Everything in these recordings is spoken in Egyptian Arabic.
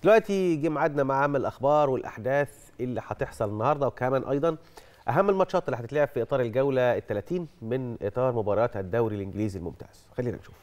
دلوقتي جه ميعادنا مع اهم الاخبار والاحداث اللي هتحصل النهارده وكمان ايضا اهم الماتشات اللي هتتلعب في اطار الجوله ال 30 من اطار مباريات الدوري الانجليزي الممتاز خلينا نشوف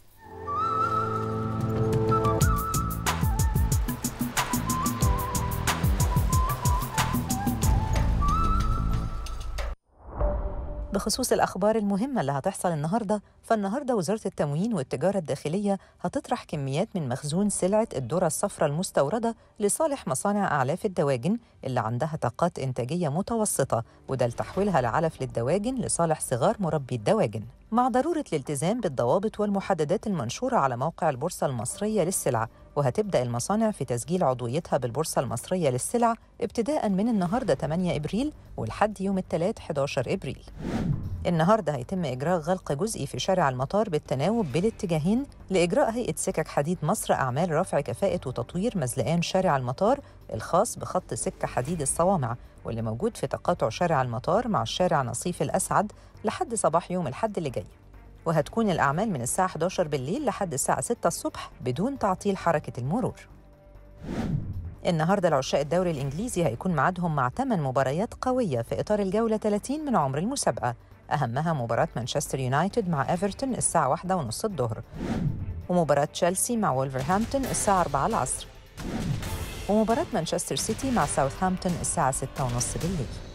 بخصوص الأخبار المهمة اللي هتحصل النهاردة فالنهاردة وزارة التموين والتجارة الداخلية هتطرح كميات من مخزون سلعة الذرة الصفراء المستوردة لصالح مصانع أعلاف الدواجن اللي عندها طاقات إنتاجية متوسطة وده لتحويلها لعلف للدواجن لصالح صغار مربي الدواجن مع ضرورة الالتزام بالضوابط والمحددات المنشورة على موقع البورصة المصرية للسلع وهتبدأ المصانع في تسجيل عضويتها بالبورصة المصرية للسلع ابتداء من النهاردة 8 إبريل ولحد يوم الثلاث 11 إبريل النهاردة هيتم إجراء غلق جزئي في شارع المطار بالتناوب بالاتجاهين لإجراء هيئة سكك حديد مصر أعمال رفع كفاءة وتطوير مزلقان شارع المطار الخاص بخط سكة حديد الصوامع واللي موجود في تقاطع شارع المطار مع الشارع نصيف الأسعد لحد صباح يوم الحد اللي جاي وهتكون الأعمال من الساعة 11 بالليل لحد الساعة 6 الصبح بدون تعطيل حركة المرور النهارده العشاق الدوري الإنجليزي هيكون ميعادهم مع 8 مباريات قوية في إطار الجولة 30 من عمر المسابقة أهمها مباراة مانشستر يونايتد مع إيفرتون الساعة واحدة ونص الظهر ومباراة تشيلسي مع وولفرهامبتون الساعة 4 العصر ومباراة مانشستر سيتي مع ساوثهامبتون الساعة 6 ونص بالليل